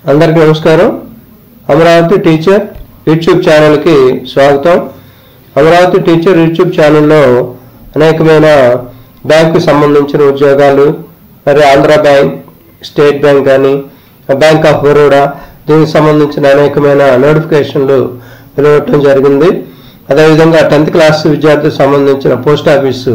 అందరికీ నమస్కారం Amaravati teacher YouTube ఛానల్కి స్వాగతం అమరావతి టీచర్ యూట్యూబ్ ఛానల్లో అనేకమైన బ్యాంకు సంబంధించిన ఉద్యోగాలు మరి ఆంధ్ర బ్యాంక్ స్టేట్ బ్యాంక్ కానీ బ్యాంక్ ఆఫ్ బరోడా దీనికి సంబంధించిన అనేకమైన నోటిఫికేషన్లు వెలువడటం జరిగింది అదేవిధంగా టెన్త్ క్లాస్ విద్యార్థులకు సంబంధించిన post office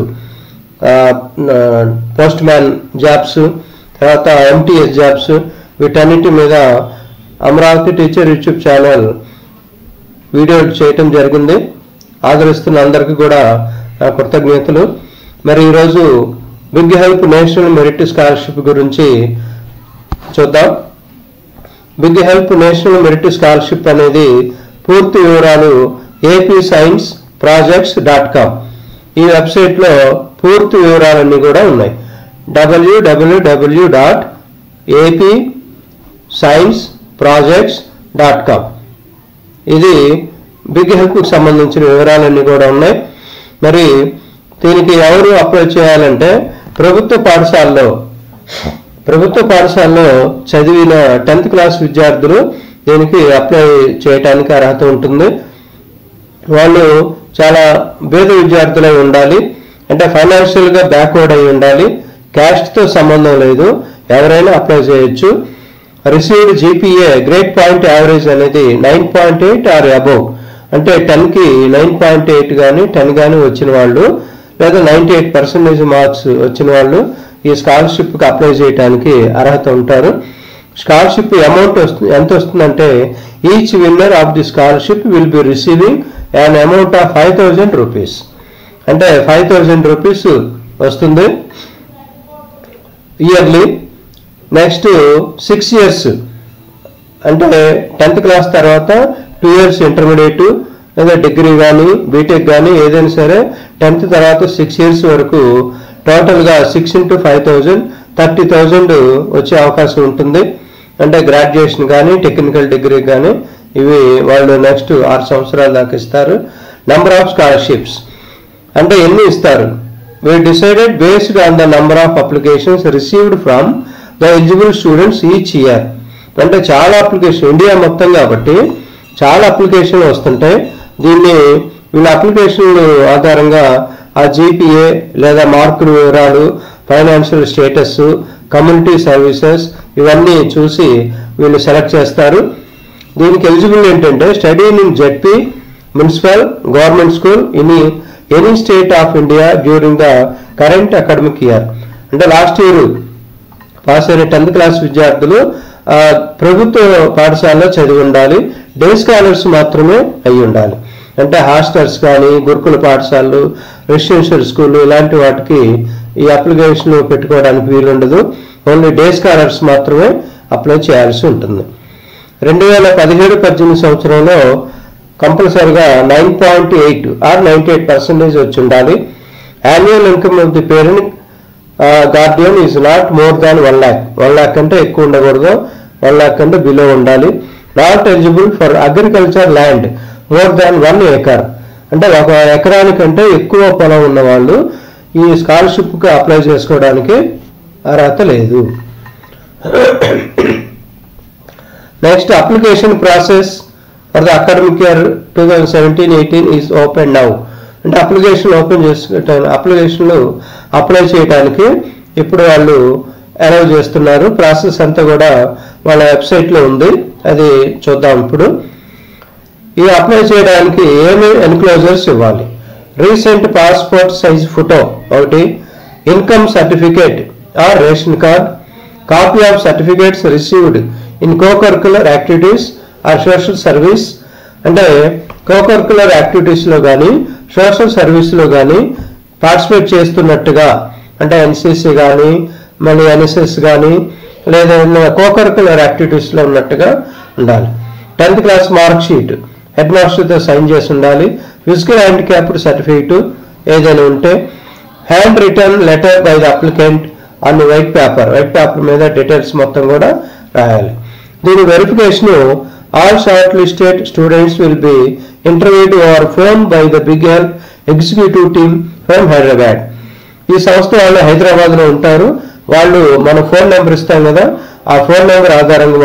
postman jobs తర్వాత ఎంటీఎస్ జాబ్స్ వీటన్నిటి మీద అమరావతి టీచర్ యూట్యూబ్ ఛానల్ వీడియోలు చేయటం జరిగింది ఆదరిస్తున్న అందరికీ కూడా నా కృతజ్ఞతలు మరి ఈరోజు big help national merit scholarship గురించి చూద్దాం big help national merit scholarship అనేది పూర్తి వివరాలు AP science projects dot com ఈ వెబ్సైట్లో పూర్తి వివరాలన్నీ కూడా ఉన్నాయి డబ్ల్యూడబ్ల్యూడబ్ల్యూ dot AP science projects dot com ఇది బిగ్ హెల్ప్కి సంబంధించిన వివరాలన్నీ కూడా ఉన్నాయి మరి దీనికి ఎవరు అప్లై చేయాలంటే ప్రభుత్వ పాఠశాలలో ప్రభుత్వ పాఠశాలలో చదివిన టెన్త్ క్లాస్ విద్యార్థులు దీనికి అప్లై చేయడానికి అర్హత ఉంటుంది వాళ్ళు చాలా పేద విద్యార్థులై ఉండాలి అంటే ఫైనాన్షియల్గా బ్యాక్వర్డ్ అయి ఉండాలి క్యాస్ట్తో సంబంధం లేదు ఎవరైనా అప్లై చేయొచ్చు received GPA great point average అనేది nine point eight or above అంటే టెన్కి నైన్ పాయింట్ ఎయిట్ కానీ టెన్ కానీ వచ్చిన వాళ్ళు లేదా నైంటీ ఎయిట్ పర్సెంటేజ్ మార్క్స్ వచ్చిన వాళ్ళు ఈ స్కాలర్షిప్కి అప్లై చేయడానికి అర్హత ఉంటారు స్కాలర్షిప్ అమౌంట్ వస్తుంది ఎంత వస్తుందంటే each winner of the scholarship will be receiving an amount of five thousand rupees అంటే ఫైవ్ థౌజండ్ రూపీస్ వస్తుంది ఇయర్లీ నెక్స్ట్ సిక్స్ ఇయర్స్ అంటే టెన్త్ క్లాస్ తర్వాత టూ ఇయర్స్ ఇంటర్మీడియట్ లేదా డిగ్రీ కానీ బీటెక్ కానీ ఏదైనా సరే టెన్త్ తర్వాత సిక్స్ ఇయర్స్ వరకు టోటల్గా six into five thousand thirty thousand వచ్చే అవకాశం ఉంటుంది అంటే గ్రాడ్యుయేషన్ కానీ టెక్నికల్ డిగ్రీ కానీ ఇవి వాళ్ళు నెక్స్ట్ ఆరు సంవత్సరాల దాకా ఇస్తారు నెంబర్ ఆఫ్ స్కాలర్షిప్స్ అంటే ఎన్ని ఇస్తారు we decided based on the number of applications received from the eligible students each year అంటే చాలా అప్లికేషన్ ఇండియా మొత్తం కాబట్టి చాలా అప్లికేషన్లు వస్తుంటాయి దీన్ని వీళ్ళ అప్లికేషన్లు ఆధారంగా ఆ జీపీఏ లేదా మార్కుల వివరాలు ఫైనాన్షియల్ స్టేటస్ కమ్యూనిటీ సర్వీసెస్ ఇవన్నీ చూసి వీళ్ళు సెలెక్ట్ చేస్తారు దీనికి ఎలిజిబుల్ ఏంటంటే study in ZP municipal government school in any state of India during the current academic year అంటే లాస్ట్ ఇయర్ పాస్ అయిన టెన్త్ క్లాస్ విద్యార్థులు ఆ, ప్రభుత్వ పాఠశాలలో చదివి ఉండాలి డే స్కాలర్స్ మాత్రమే అయి ఉండాలి అంటే హాస్టల్స్ కానీ గురుకుల పాఠశాలలు రెసిడెన్షియల్ స్కూళ్ళు ఇలాంటి వాటికి ఈ అప్లికేషన్ పెట్టుకోవడానికి వీలుండదు ఓన్లీ డే స్కాలర్స్ మాత్రమే అప్లై చేయాల్సి ఉంటుంది రెండు వేల పదిహేడు పద్దెనిమిది సంవత్సరంలో కంపల్సరిగా nine point eight or ninety eight percentage వచ్చి ఉండాలి annual income of the parent guardian is not more than one lakh one lakh కంటే ఎక్కువ ఉండకూడదు వన్ ల్యాక్ కంటే బిలో ఉండాలి not eligible for agriculture land more than one acre అంటే ఒక ఎకరానికంటే ఎక్కువ పొలం ఉన్న వాళ్ళు ఈ స్కాలర్షిప్కి అప్లై చేసుకోవడానికి అర్హత లేదు next application process for the academic year two thousand seventeen eighteen is open now అంటే అప్లికేషన్ ఓపెన్ చేసుకోవటానికి అప్లికేషన్లు అప్లై చేయడానికి ఇప్పుడు వాళ్ళు అలౌ చేస్తున్నారు ప్రాసెస్ అంతా కూడా వాళ్ళ వెబ్సైట్లో ఉంది అది చూద్దాం ఇప్పుడు ఈ అప్లై చేయడానికి ఏమి ఎన్క్లోజర్స్ ఇవ్వాలి రీసెంట్ పాస్పోర్ట్ సైజ్ ఫోటో ఒకటి income certificate or ration card copy of certificates received in cocurricular activities or social service అంటే కోకరికులర్ యాక్టివిటీస్లో కానీ సోషల్ సర్వీస్లో కానీ పార్టిసిపేట్ చేస్తున్నట్టుగా అంటే ఎన్సీసీ కానీ మళ్ళీ ఎన్ఎస్ఎస్ కానీ లేదా కోకరికులర్ యాక్టివిటీస్లో ఉన్నట్టుగా ఉండాలి tenth class mark sheet head మాస్టర్తో సైన్ చేసి ఉండాలి ఫిజికల్ హ్యాండిక్యాప్డ్ సర్టిఫికేట్ ఏదైనా ఉంటే hand written letter by the applicant అన్ని వైట్ పేపర్ వైట్ పేపర్ మీద డీటెయిల్స్ మొత్తం కూడా రాయాలి దీని verification all shortlisted students will be interviewed over phone by the big help executive team from Hyderabad ఈ సంస్థ వాళ్ళు హైదరాబాద్లో ఉంటారు వాళ్ళు మన ఫోన్ నెంబర్ ఇస్తాం కదా ఆ ఫోన్ నెంబర్ ఆధారంగా వాళ్ళు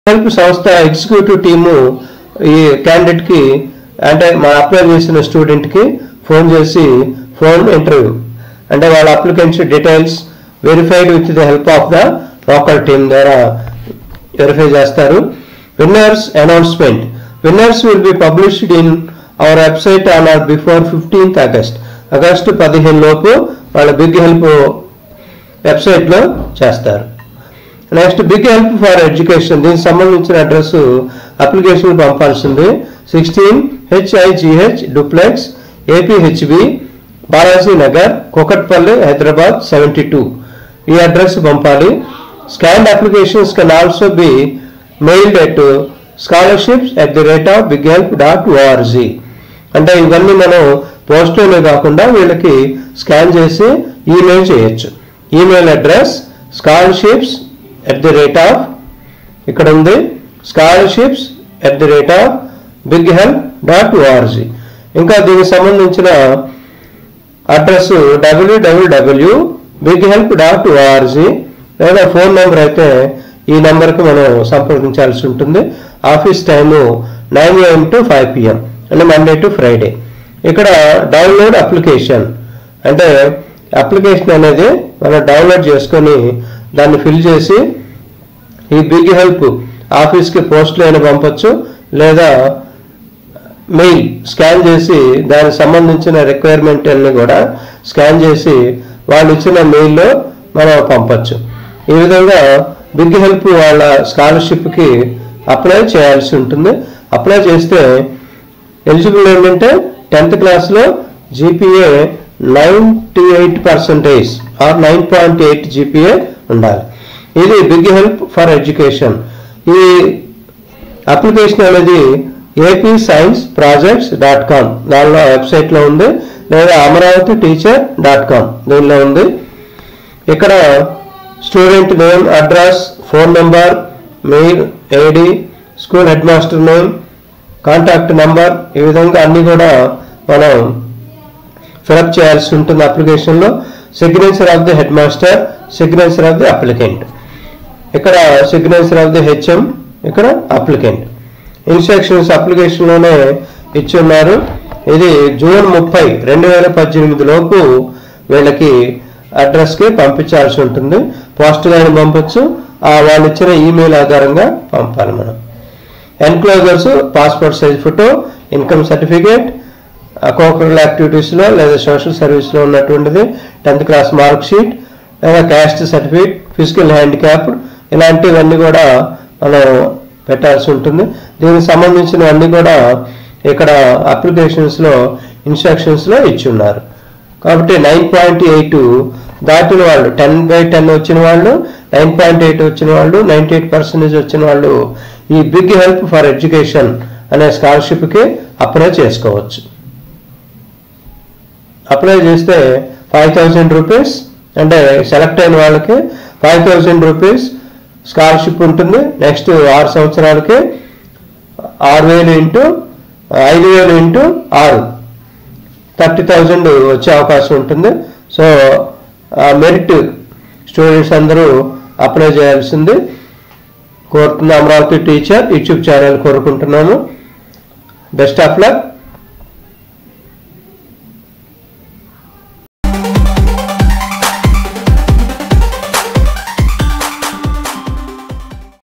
హెల్ప్ సంస్థ ఎగ్జిక్యూటివ్ టీము ఈ క్యాండిడేట్ కి అంటే మన అప్లై చేసిన స్టూడెంట్ కి ఫోన్ చేసి ఫోన్ ఇంటర్వ్యూ అంటే వాళ్ళ applicants details verified with the help of the local team ద్వారా వెరిఫై చేస్తారు winners announcement winners will be published in our website on or before fifteenth August August పదిహేను లోపు వాళ్ళ బిగ్ హెల్ప్ వెబ్సైట్లో చేస్తారు next big help for education దీనికి సంబంధించిన address application పంపాల్సింది sixteen HIGH duplex APHB Balaji Nagar Kukatpally Hyderabad seventy two ఈ అడ్రస్ పంపాలి scanned applications can also be mailed at scholarships at the rate of big help dot ORG అంటే ఇవన్నీ మనం పోస్ట్లోనే కాకుండా వీళ్ళకి స్కాన్ చేసి ఈమెయిల్ చేయొచ్చు email address scholarships at the rate of ఇక్కడ ఉంది scholarships at the rate of big help dot ORG ఇంకా దీనికి సంబంధించిన అడ్రస్ డబ్ల్యూడబ్ల్యూడబ్ల్యూ బిగ్ హెల్ప్ డాట్ ఓఆర్జీ లేదా ఫోన్ నెంబర్ అయితే ఈ నెంబర్కి మనం సంప్రదించాల్సి ఉంటుంది office time nine AM to five PM అంటే మండే టు ఫ్రైడే ఇక్కడ డౌన్లోడ్ అప్లికేషన్ అంటే అప్లికేషన్ అనేది మనం డౌన్లోడ్ చేసుకొని దాన్ని ఫిల్ చేసి ఈ బిగ్ హెల్ప్ ఆఫీస్కి పోస్ట్లో అయినా పంపొచ్చు లేదా మెయిల్ స్కాన్ చేసి దానికి సంబంధించిన రిక్వైర్మెంట్ అన్ని కూడా స్కాన్ చేసి వాళ్ళు ఇచ్చిన మెయిల్లో మనం పంపొచ్చు ఈ విధంగా బిగ్ హెల్ప్ వాళ్ళ స్కాలర్షిప్కి అప్లై చేయాల్సి ఉంటుంది అప్లై చేస్తే ఎలిజిబుల్ ఏంటంటే టెన్త్ క్లాస్లో GPA ninety eight percentage or nine point eight GPA ఉండాలి ఇది బిగ్ హెల్ప్ ఫర్ ఎడ్యుకేషన్ ఈ అప్లికేషన్ అనేది AP science projects dot com దానిలో వెబ్సైట్లో ఉంది లేదా అమరావతి టీచర్ డాట్ కామ్ దీనిలో ఉంది ఇక్కడ student name address phone number mail ID school headmaster name contact number ఈ విధంగా అన్ని కూడా మనం ఫిలప్ చేయాల్సి ఉంటుంది అప్లికేషన్లో signature of the headmaster signature of the applicant ఇక్కడ సిగ్నేచర్ ఆఫ్ ది హెచ్ఎం ఇక్కడ అప్లికెంట్ ఇన్స్ట్రక్షన్స్ అప్లికేషన్లోనే ఇచ్చి ఉన్నారు ఇది జూన్ ముప్పై రెండు వేల పద్దెనిమిది లోపు వీళ్ళకి అడ్రస్కి పంపించాల్సి ఉంటుంది పోస్ట్ గాని పంపొచ్చు ఆ వాళ్ళు ఇచ్చిన ఈమెయిల్ ఆధారంగా పంపాలి మనం enclosures passport size photo income certificate cocurricular యాక్టివిటీస్లో లేదా సోషల్ సర్వీస్లో ఉన్నటువంటిది టెన్త్ క్లాస్ మార్క్ షీట్ లేదా క్యాస్ట్ సర్టిఫికేట్ ఫిజికల్ హ్యాండిక్యాప్ ఇలాంటివన్నీ కూడా మనం పెట్టాల్సి ఉంటుంది దీనికి సంబంధించినవన్నీ కూడా ఇక్కడ అప్లికేషన్స్లో ఇన్స్ట్రక్షన్స్లో ఇచ్చి ఉన్నారు కాబట్టి నైన్ పాయింట్ ఎయిట్ దాటిన వాళ్ళు టెన్ బై టెన్ వచ్చిన వాళ్ళు నైన్ పాయింట్ ఎయిట్ వచ్చిన వాళ్ళు నైంటీ ఎయిట్ పర్సెంటేజ్ వచ్చిన వాళ్ళు ఈ బిగ్ హెల్ప్ ఫర్ ఎడ్యుకేషన్ అనే స్కాలర్షిప్కి అప్లై చేసుకోవచ్చు అప్లై చేస్తే ఫైవ్ థౌజండ్ రూపీస్ అంటే సెలెక్ట్ అయిన వాళ్ళకి ఫైవ్ థౌజండ్ రూపీస్ స్కాలర్షిప్ ఉంటుంది నెక్స్ట్ ఆరు సంవత్సరాలకి ఆరు వేలు ఇంటూ ఐదు వేలు ఇంటూ ఆరు థర్టీ థౌజండ్ వచ్చే అవకాశం ఉంటుంది సో మెరిట్ స్టూడెంట్స్ అందరూ అప్లై చేయాల్సింది కోరుతున్న అమరావతి టీచర్ యూట్యూబ్ ఛానల్ కోరుకుంటున్నాము బెస్ట్ ఆఫ్ లక్